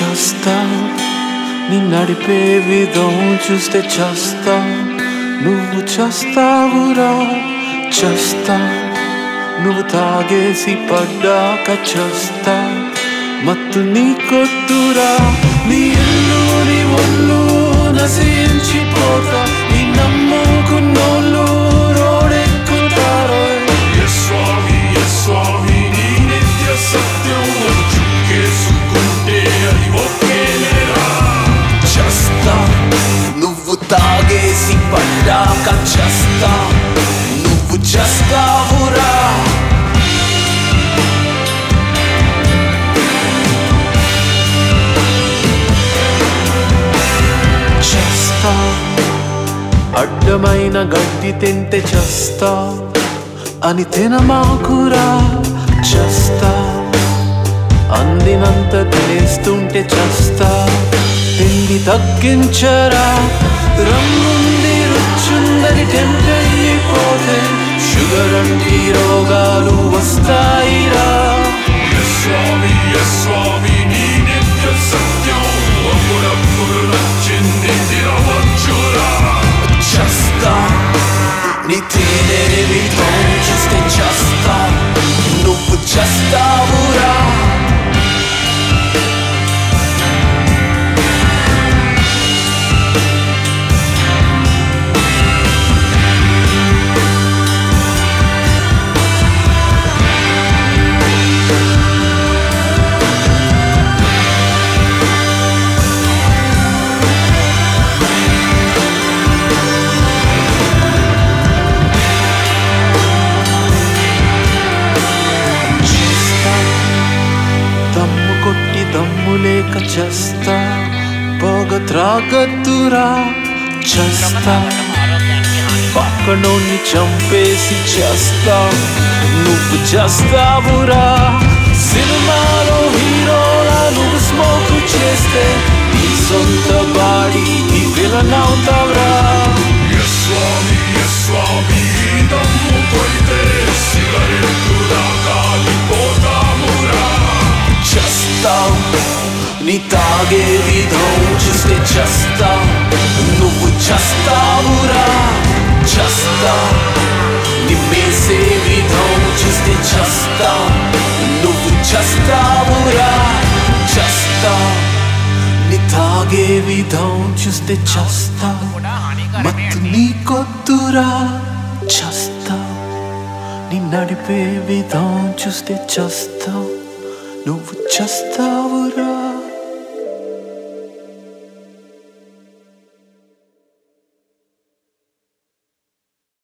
చస్తా నీ నడిపే విధం చూస్తే చస్తా నువ్వు చస్తావురా చస్తా నువ్వు తాగేసి పడ్డాక చస్తా మత్తు నీ కొద్దురా నీ ఇల్లు నీ ఒళ్ళు నశించిపోతా నీ నమ్ముకున్నోళ్ళు రోడెక్కుతారో ఎస్ స్వామి ఎస్ స్వామి నీ నిత్య సత్యం అది చుక్కేసుకుంటే అది ఒకేలేరా చస్తా నువ్వు తాగేసి పడ్డాక చస్తా నువ్వు చస్తావురా చస్తా అడ్డమైన గడ్డి తింటే చస్తా అని తినమాకురా చస్తా అందినంత తినేస్తుంటే చస్తా తిండి తగ్గించరా రంగుంది రుచుందని టెంప్ట్ అయిపోతే షుగర్ అంటే రోగాలు వస్తాయిరా ఎస్ స్వామి ఎస్ స్వామి నీ నిత్య సత్యం అప్పుడప్పుడు నచ్చింది తినవచ్చురా చస్తా నీ తినేవి చూస్తే చస్తా నువ్వు చస్తావురా చేస్తా దమ్ము కొట్టి దమ్ము లేక చేస్తా పొగ త్రాగద్దురా చేస్తా పక్కనోని చంపేసి చేస్తా నువ్వు చేస్తావురా సినిమాలో హీరోలా నువ్వు స్మోక్ చేస్తే నీ సొంత బాడీ విలన్ అవుతావురా ఎస్ స్వామి ఎస్ స్వామి ఈ దమ్ము కొడితే సిగరెట్టు కాలిపోతామురా చేస్తావు నీ తాగే విధం చూస్తే చేస్తావు నువ్వు చేస్తావురా చేస్తా నీ మేసే విధం చూస్తే చేస్తావు నువ్వు చేస్తావురా చేస్తా నీ తాగే విధం చూస్తే చేస్తా మత్తు నీ కొద్దురా చేస్తా నీ నడిపే విధం చూస్తే చేస్తావు నువ్వు చేస్తావురా